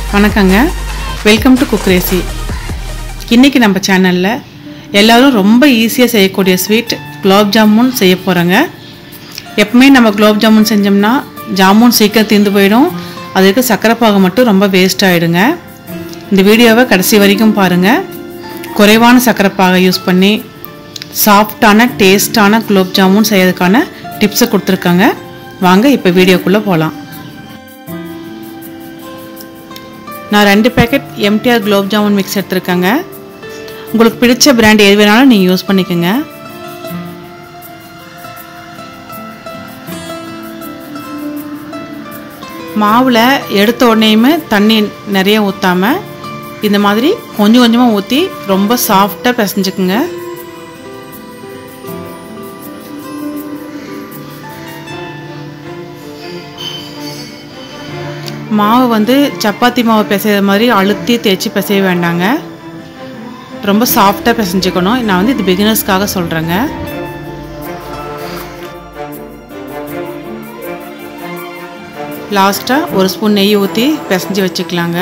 வணக்கங்க welcome to குக்ரேசி இன்றைக்கி நம்ம சேனலில் எல்லோரும் ரொம்ப ஈஸியாக செய்யக்கூடிய ஸ்வீட் குலோப் ஜாமுன் செய்ய போகிறோங்க எப்பவுமே நம்ம குலோப் ஜாமுன் செஞ்சோம்னா ஜாமுன் சீக்கிரம் தீர்ந்து போயிடும் அதுக்கு சர்க்கரை பாகு மட்டும் ரொம்ப வேஸ்ட் ஆகிடுங்க இந்த வீடியோவை கடைசி வரைக்கும் பாருங்கள் குறைவான சர்க்கரை பாகை யூஸ் பண்ணி சாஃப்டான டேஸ்டான குலோப் ஜாமுன் செய்யறதுக்கான டிப்ஸை கொடுத்துருக்காங்க வாங்க இப்போ வீடியோக்குள்ளே போகலாம் நான் ரெண்டு packet MTR gulab jamun mix எடுத்திருக்கேங்க உங்களுக்கு பிடிச்ச பிராண்ட் எது வேணாலும் நீங்கள் யூஸ் பண்ணிக்கோங்க மாவில் எடுத்த உடனேயுமே தண்ணி நிறைய ஊற்றாம இந்த மாதிரி கொஞ்சம் கொஞ்சமாக ஊற்றி ரொம்ப சாஃப்டாக பிசைஞ்சுக்குங்க மாவு வந்து சப்பாத்தி மாவு பிசைகிற மாதிரி அழுத்தி தேய்ச்சி பிசைய வேண்டாங்க ரொம்ப சாஃப்டாக பிசைஞ்சுக்கணும் நான் வந்து இது பிகினர்ஸ்க்காக சொல்கிறேங்க லாஸ்ட்டாக ஒரு ஸ்பூன் நெய் ஊற்றி பிசைஞ்சு வச்சுக்கலாங்க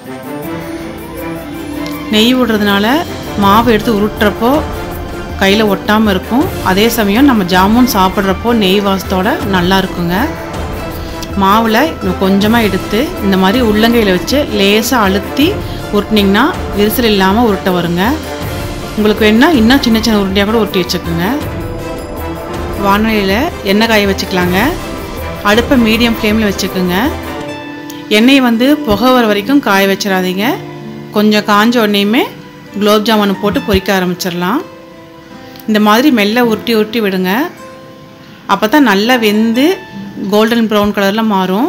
நெய் விடுறதுனால மாவு எடுத்து உருட்டுறப்போ கையில் ஒட்டாமல் இருக்கும் அதே சமயம் நம்ம ஜாமுன் சாப்பிட்றப்போ நெய் வாசத்தோட நல்லா இருக்குங்க மாவில் இன்னும் கொஞ்சமாக எடுத்து இந்த மாதிரி உள்ளங்கையில் வச்சு லேசாக அழுத்தி உருட்டினீங்கன்னா விரிசல் இல்லாமல் உருட்ட வருங்க உங்களுக்கு வேணுன்னா இன்னும் சின்ன சின்ன உருண்டையாக கூட உருட்டி வச்சுக்கோங்க வானொலியில் எண்ணெய் காய வச்சுக்கலாங்க அடுப்பை மீடியம் ஃப்ளேமில் வச்சுக்கோங்க எண்ணெய் வந்து புகை வர வரைக்கும் காய வச்சிடாதீங்க கொஞ்சம் காஞ்ச உடனேயுமே குலோப் ஜாமுன் போட்டு பொரிக்க ஆரம்பிச்சிடலாம் இந்த மாதிரி மெல்ல உருட்டி உருட்டி விடுங்க அப்போ தான் நல்லா வெந்து கோல்டன் ப்ரௌன் கலரில் மாறும்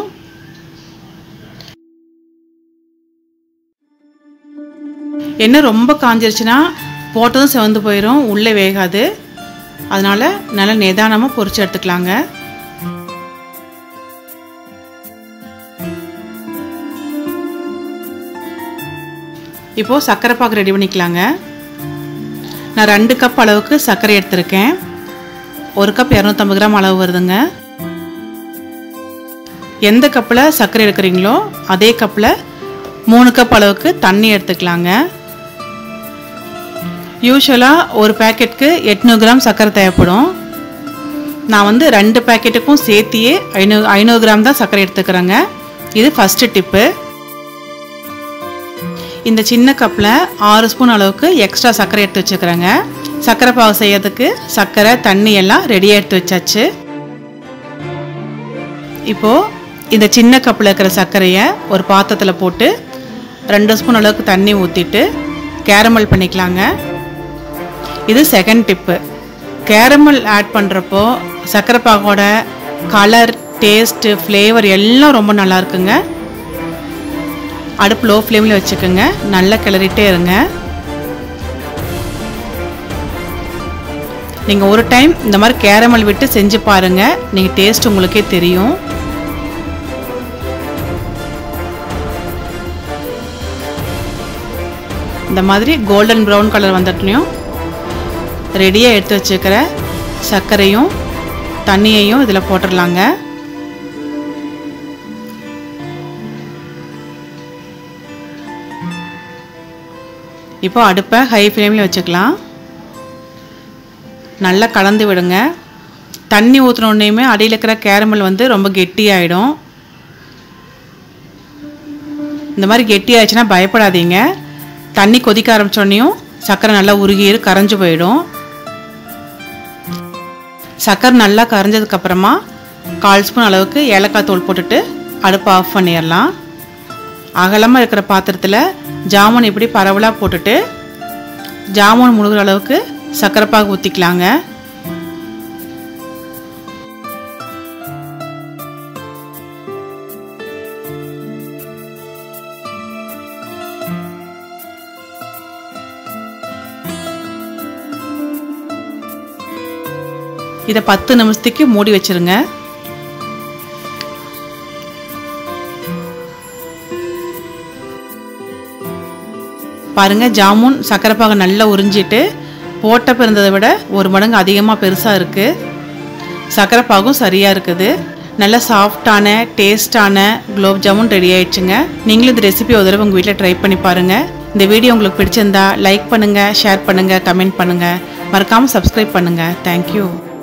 எண்ணெய் ரொம்ப காஞ்சிருச்சுன்னா போட்டதும் செவந்து போயிடும் உள்ளே வேகாது அதனால் நல்லா நிதானமாக பொரிச்சு எடுத்துக்கலாங்க இப்போது சர்க்கரை பாக்கு ரெடி பண்ணிக்கலாங்க நான் ரெண்டு கப் அளவுக்கு சர்க்கரை எடுத்திருக்கேன் ஒரு கப் இரநூத்தம்பது கிராம் அளவு வருதுங்க எந்த கப்பில் சர்க்கரை எடுக்கிறீங்களோ அதே கப்பில் மூணு கப் அளவுக்கு தண்ணி எடுத்துக்கலாங்க யூஸ்வலாக ஒரு பேக்கெட்டுக்கு எட்நூறு கிராம் சர்க்கரை தேவைப்படும் நான் வந்து ரெண்டு பேக்கெட்டுக்கும் சேர்த்தியே ஐநூறு ஐநூறு கிராம் தான் சர்க்கரை எடுத்துக்கிறேங்க இது ஃபஸ்ட்டு டிப்பு இந்த சின்ன கப்பில் ஆறு ஸ்பூன் அளவுக்கு எக்ஸ்ட்ரா சர்க்கரை எடுத்து வச்சுக்கிறேங்க சர்க்கரை பாகு செய்யறதுக்கு சர்க்கரை தண்ணி எல்லாம் ரெடியாக எடுத்து வச்சாச்சு இப்போது இந்த சின்ன கப்பில் இருக்கிற சர்க்கரையை ஒரு பாத்திரத்தில் போட்டு ரெண்டு ஸ்பூன் அளவுக்கு தண்ணி ஊற்றிட்டு கேரமல் பண்ணிக்கலாங்க இது செகண்ட் டிப்பு கேரமல் ஆட் பண்ணுறப்போ சர்க்கரை பாகோட கலர் டேஸ்ட்டு ஃப்ளேவர் எல்லாம் ரொம்ப நல்லா இருக்குங்க அடுப்பு லோ ஃப்ளேமில் வச்சுக்கோங்க நல்லா கிளறிட்டே இருங்க நீங்கள் ஒரு டைம் இந்த மாதிரி கேரமல் விட்டு செஞ்சு பாருங்கள் நீங்கள் டேஸ்ட் உங்களுக்கே தெரியும் இந்த மாதிரி கோல்டன் ப்ரௌன் கலர் வந்துட்டுனையும் ரெடியாக எடுத்து வச்சுக்கிற சர்க்கரையும் தண்ணியையும் இதில் போட்டுடலாங்க இப்போ அடுப்பை ஹை ஃப்ளேமில் வச்சுக்கலாம் நல்லா கலந்து விடுங்க தண்ணி ஊற்றினோடனேயுமே அடியில் இருக்கிற கேரமல் வந்து ரொம்ப கெட்டியாயிடும் இந்த மாதிரி கெட்டி ஆயிடுச்சுன்னா பயப்படாதீங்க தண்ணி கொதிக்க ஆரம்பித்தோடனையும் சர்க்கரை நல்லா உருகி கரைஞ்சு போயிடும் சர்க்கரை நல்லா கரைஞ்சதுக்கப்புறமா கால் ஸ்பூன் அளவுக்கு ஏலக்காய் தூள் போட்டுட்டு அடுப்பை ஆஃப் பண்ணிடலாம் அகலமாக இருக்கிற பாத்திரத்தில் ஜாமுன் இப்படி பரவலாக போட்டுட்டு ஜாமுன் முழுகிற அளவுக்கு சர்க்கரை பாகு ஊற்றிக்கலாங்க இதை பத்து நிமிஷத்துக்கு மூடி வச்சிருங்க பாருங்க ஜாமுன் சர்க்கரை பாகு நல்லா உறிஞ்சிட்டு போட்டப்ப இருந்ததை விட ஒரு மடங்கு அதிகமாக பெருசாக இருக்குது சர்க்கரை பாகும் சரியாக இருக்குது நல்ல சாஃப்டான டேஸ்டான குலோப் ஜாமுன் ரெடி ஆயிடுச்சுங்க நீங்களும் இந்த ரெசிபி ஒரு தடவை உங்கள் வீட்டில் ட்ரை பண்ணி பாருங்கள் இந்த வீடியோ உங்களுக்கு பிடிச்சிருந்தா லைக் பண்ணுங்கள் ஷேர் பண்ணுங்கள் கமெண்ட் பண்ணுங்கள் மறக்காமல் சப்ஸ்கிரைப் பண்ணுங்கள் தேங்க்யூ